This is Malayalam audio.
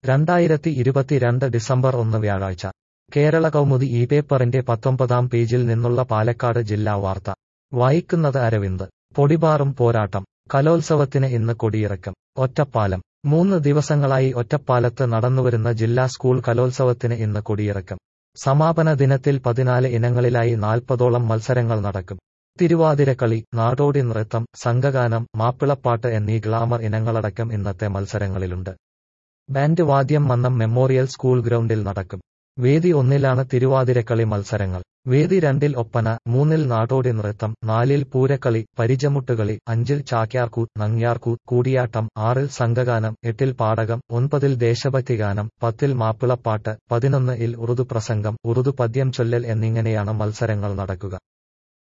രണ്ടായിരത്തി ഇരുപത്തിരണ്ട് ഡിസംബർ ഒന്ന് വ്യാഴാഴ്ച കേരള കൗമുദി ഈ പേപ്പറിന്റെ പത്തൊമ്പതാം പേജിൽ നിന്നുള്ള പാലക്കാട് ജില്ലാ വാർത്ത വായിക്കുന്നത് അരവിന്ദ് പൊടിപാറും പോരാട്ടം കലോത്സവത്തിന് ഇന്ന് കൊടിയിറക്കം ഒറ്റപ്പാലം മൂന്ന് ദിവസങ്ങളായി ഒറ്റപ്പാലത്ത് നടന്നുവരുന്ന ജില്ലാ സ്കൂൾ കലോത്സവത്തിന് ഇന്ന് കൊടിയിറക്കം സമാപന ദിനത്തിൽ പതിനാല് ഇനങ്ങളിലായി നാൽപ്പതോളം മത്സരങ്ങൾ നടക്കും തിരുവാതിരക്കളി നാടോടി നൃത്തം സംഘഗാനം മാപ്പിളപ്പാട്ട് എന്നീ ഗ്ലാമർ ഇനങ്ങളടക്കം ഇന്നത്തെ മത്സരങ്ങളിലുണ്ട് ബാൻഡ് വാദ്യം മന്നം മെമ്മോറിയൽ സ്കൂൾ ഗ്രൗണ്ടിൽ നടക്കും വേദി ഒന്നിലാണ് തിരുവാതിരക്കളി മത്സരങ്ങൾ വേദി രണ്ടിൽ ഒപ്പന മൂന്നിൽ നാടോടി നൃത്തം നാലിൽ പൂരക്കളി പരിചമുട്ടുകളി അഞ്ചിൽ ചാക്യാർകൂത്ത് നങ്ങ്യാർകൂത്ത് കൂടിയാട്ടം ആറിൽ സംഘഗാനം എട്ടിൽ പാടകം ഒൻപതിൽ ദേശഭക്തിഗാനം പത്തിൽ മാപ്പിളപ്പാട്ട് പതിനൊന്ന് ഇൽ ഉറുദു പ്രസംഗം ഉറുദു പദ്യം ചൊല്ലൽ എന്നിങ്ങനെയാണ് മത്സരങ്ങൾ നടക്കുക